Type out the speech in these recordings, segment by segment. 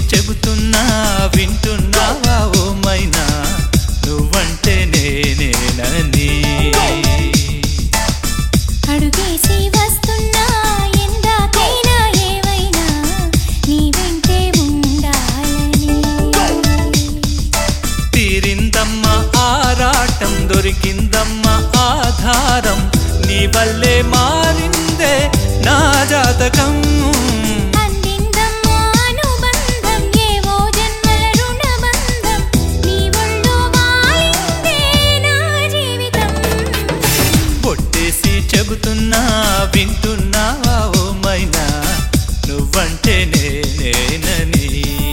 చెబుతున్నా వింటున్నావా ఓ మైనా నువ్వంటే నేనేనని అడుగేసి వస్తున్నా ఎందాకైనా ఏవైనా నీ వెంటే ఉండాలని తీరిందమ్మా ఆరాటం దొరికిందమ్మా ఆధారం నీ వల్లే మారిందే నా జాతకం అందిందమ్మా అనుబంధం ఏవో జన్మల రుణబంధం నీ ఒళ్ళో వాలిందే నా జీవితం పొట్టేసి చెబుతున్నా వింటున్నావా ఓ మైనా నువ్వంటే నేనేనని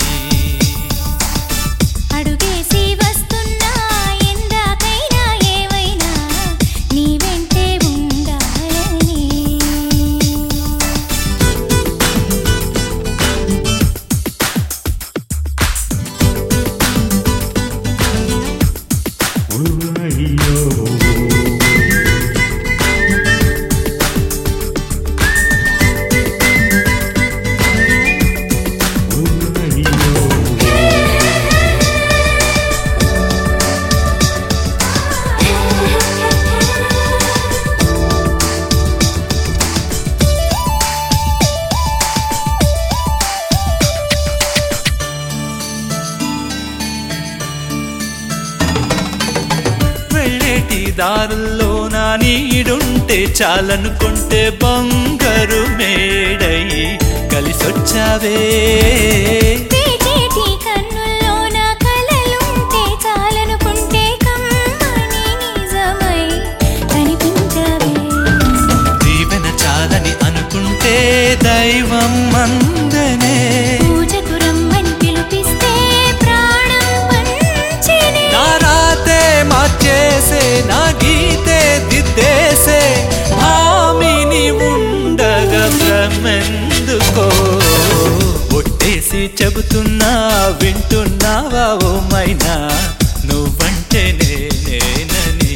అడుగేసి వస్తున్నా ఎందాకైనా ఏవైనా నీ వెంటే ఉండాలని వెళ్ళేటి దారుల్లో నా నీడుంటే చాలనుకుంటే బంగారు మేడయి కలిసొచ్చావే పేచేటి కన్నుల్లో నా కలలుంటే చాలనుకుంటే కమ్మని నిజమై కనిపించవే దీవెన చాలని అనుకుంటే దైవం మందనే పూజకు రమ్మని పిలిపిస్తే ప్రాణం పంచెనే నా రాతే మార్చేసే నా గీతే దిద్దేసే హామీని ఉండగా భ్రమెందుకో ఒట్టేసి చెబుతున్నా వింటున్నావా ఓ మైనా నువ్వంటే నేనేనని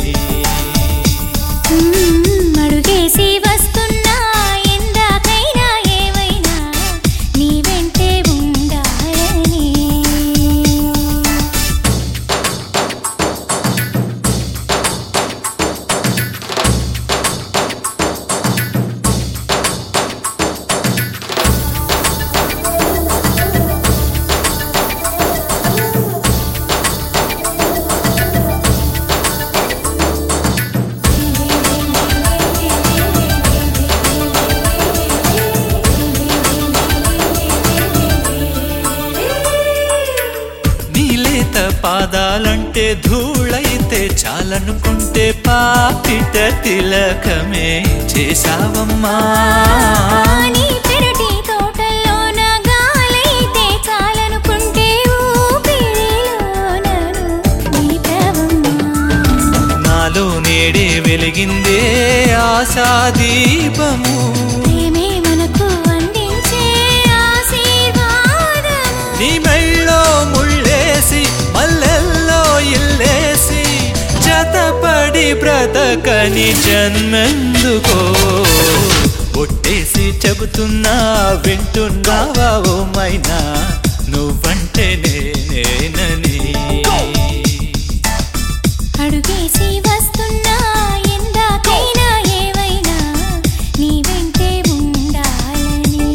మ్మ్, అడుగేసి వస్తున్నా ఎందాకైనా ఏవైనా నీ వెంటే ఉండాలని నీలేత పాదాలంటే ధూళైతే చాలనుకుంటే పాపిట తిలకమే చేశావమ్మా నీ పెరటి తోటల్లో నా గాలైతే చాలనుకుంటే ఊపిరిలో నన్ను నిలిపావమ్మా. నాలో నేడే వెలిగిందే ఆశా దీపము ప్రేమే మనకు అందించే ఆశీర్వాదము. నీ మెళ్ళో ముళ్ళేసి మల్లెల్లో ఇల్లేసి జతపడి బ్రతకని జన్మెందుకో ఒట్టేసి చెబుతున్నా వింటున్నావా ఓ మైనా నువ్వంటే నేనేనని అడుగేసి వస్తున్నా ఎందాకైనా ఏవైనా నీ వెంటే ఉండాలని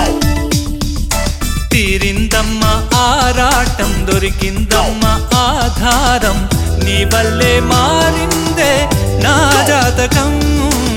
తీరిందమ్మా ఆరాటం దొరికిందమ్మా ఆధారం నీ వల్లే మారిందే నా జాతకం